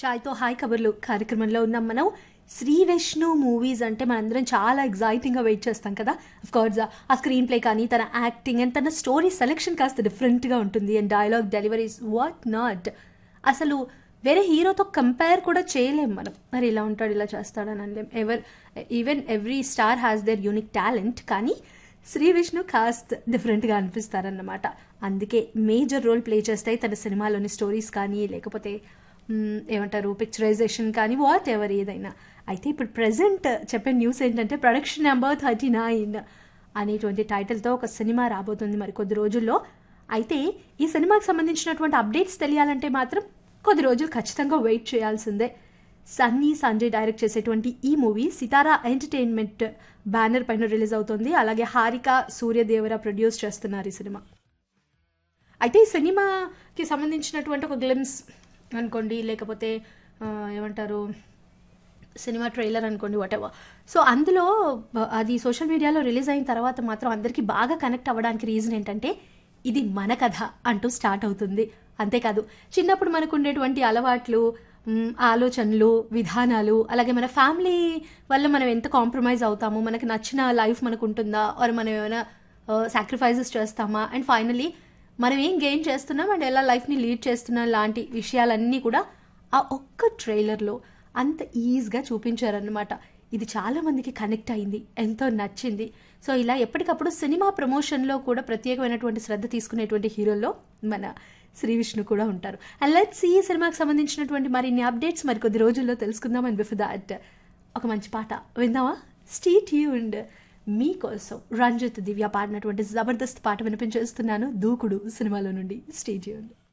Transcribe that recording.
చాయ్తో hi కబుర్లు కార్యక్రమంలో ఉన్నాం మనం శ్రీ విష్ణు మూవీస్ అంటే మనందరం చాలా ఎగ్జైటింగ్గా వెయిట్ చేస్తాం కదా అఫ్ కోర్స్ ఆ స్క్రీన్ ప్లే కానీ తన యాక్టింగ్ అండ్ తన స్టోరీ సెలెక్షన్ కాస్త డిఫరెంట్గా ఉంటుంది and dialogue deliveries what not అసలు వేరే హీరోతో కంపేర్ కూడా చేయలేం మనం మరి ఇలా ఉంటాడు ఇలా చేస్తాడని అనలేం ever even every star has their unique talent కానీ శ్రీ విష్ణు కాస్త డిఫరెంట్గా అనిపిస్తారన్నమాట అందుకే మేజర్ రోల్ ప్లే చేస్తాయి తన సినిమాలోని స్టోరీస్ కానీ లేకపోతే మ్, ఏమంటారు పిక్చరైజేషన్ కానీ వాట్ ఎవర్ ఏదైనా అయితే ఇప్పుడు ప్రజెంట్ చెప్పే న్యూస్ ఏంటంటే ప్రొడక్షన్ నెంబర్ థర్టీ నైన్ అనేటువంటి టైటిల్తో ఒక సినిమా రాబోతుంది మరి కొద్ది రోజుల్లో అయితే ఈ సినిమాకి సంబంధించినటువంటి అప్డేట్స్ తెలియాలంటే మాత్రం కొద్ది రోజులు ఖచ్చితంగా వెయిట్ చేయాల్సిందే సన్నీ సంజయ్ డైరెక్ట్ చేసేటువంటి ఈ మూవీ సితారా ఎంటర్టైన్మెంట్ బ్యానర్ పైన రిలీజ్ అవుతుంది అలాగే హారిక సూర్యదేవర ప్రొడ్యూస్ చేస్తున్నారు ఈ సినిమా అయితే ఈ సినిమాకి సంబంధించినటువంటి ఒక గ్లిమ్స్ అనుకోండి లేకపోతే ఆ, ఏమంటారు సినిమా ట్రైలర్ అనుకోండి వాట్ ఎవర్ సో అందులో బ- అది సోషల్ మీడియాలో రిలీజ్ అయిన తర్వాత మాత్రం అందరికీ బాగా కనెక్ట్ అవ్వడానికి రీజన్ ఏంటంటే ఇది మన కథ అంటూ స్టార్ట్ అవుతుంది అంతేకాదు చిన్నప్పుడు మనకు ఉండేటువంటి అలవాట్లు మ్, ఆలోచనలు విధానాలు అలాగే మన ఫ్యామిలీ వల్ల మనం ఎంత కాంప్రమైజ్ అవుతాము మనకి నచ్చిన లైఫ్ మనకు ఉంటుందా ఆర్ మనం ఏమైనా సాక్రిఫైజెస్ చేస్తామా అండ్ ఫైనలీ మనం ఏం గెయిన్ చేస్తున్నాం అండ్ ఎలా లైఫ్ని లీడ్ చేస్తున్నాం లాంటి విషయాలన్నీ కూడా ఆ ఒక్క ట్రైలర్లో అంత ఈజీగా చూపించారనమాట ఇది చాలా మందికి కనెక్ట్ అయింది ఎంతో నచ్చింది సో ఇలా ఎప్పటికప్పుడు సినిమా ప్రమోషన్లో కూడా ప్రత్యేకమైనటువంటి శ్రద్ధ తీసుకునేటువంటి హీరోల్లో మన శ్రీ విష్ణు కూడా ఉంటారు అండ్ లెట్స్ ఈ సినిమాకి సంబంధించినటువంటి మరిన్ని అప్డేట్స్ మరి కొద్ది రోజుల్లో తెలుసుకుందాం అండ్ బిఫోర్ దాట్ ఒక మంచి పాట విందామా స్టీ ట్యూన్డ్ మీకోసం రంజిత్ దివ్య పాడినటువంటి జబర్దస్త్ పాట వినిపించేస్తున్నాను దూకుడు సినిమాలో నుండి స్టే ట్యూన్డ్